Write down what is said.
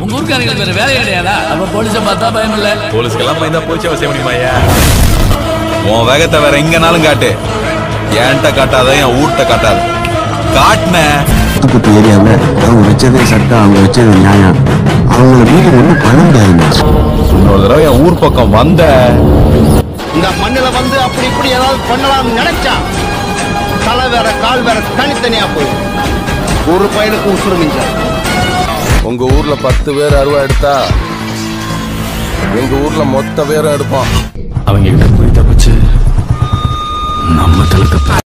உங்க ஊருக்காரங்களுக்கு வேற வேலை கிடையாதா அப்ப போலீஸை பார்த்தா பயம் இல்ல போலீஸ்க்கெல்லாம் பயந்தா போலீஸ் செய்ய முடியுமாயா உன் வேகத்தை வேற எங்கனாலும் காட்டு என்கிட்ட காட்டாத என் ஊர்ட்ட காட்டாத காட்டுன தூத்துக்குடி ஏரியாவில் அவங்க வச்சதே சட்டம் அவங்க வச்சது நியாயம் அவங்கள வீட்டுக்கு ஒன்றும் பண்ண முடியாதுங்க இன்னொரு தடவை என் ஊர் பக்கம் வந்த இந்த மண்ணுல வந்து அப்படி இப்படி ஏதாவது பண்ணலாம்னு நினைச்சா தலை வேற கால் வேற தனித்தனியா போயிடும் ஒரு பையனுக்கு உசுறு மிஞ்சாது உங்க ஊர்ல பத்து பேர் அருவா எடுத்தா எங்க ஊர்ல மொத்த பேரும் எடுப்போம் அவங்க கிட்ட போய் தப்பிச்சு நம்ம தலை தப்ப